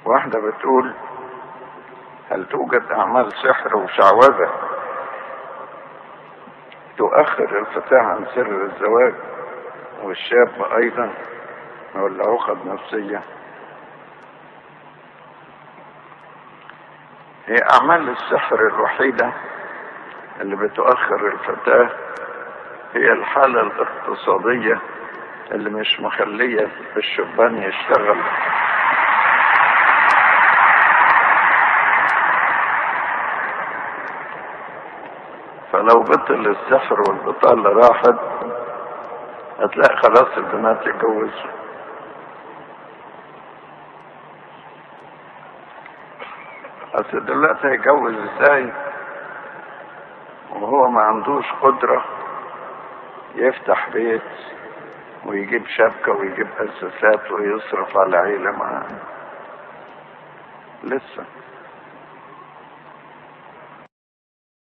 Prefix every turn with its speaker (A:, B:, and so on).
A: واحدة بتقول هل توجد أعمال سحر وشعوذة تؤخر الفتاة عن سر الزواج والشاب أيضا ولا عقد نفسية هي أعمال السحر الوحيدة اللي بتؤخر الفتاة هي الحالة الاقتصادية اللي مش مخلية الشبان يشتغل فلو بطل السحر والبطالة راحت هتلاقي خلاص البنات يتجوزوا اصل دلوقتي هيتجوز ازاي وهو ما عندوش قدرة يفتح بيت ويجيب شبكة ويجيب أساسات ويصرف على عيلة معاه لسه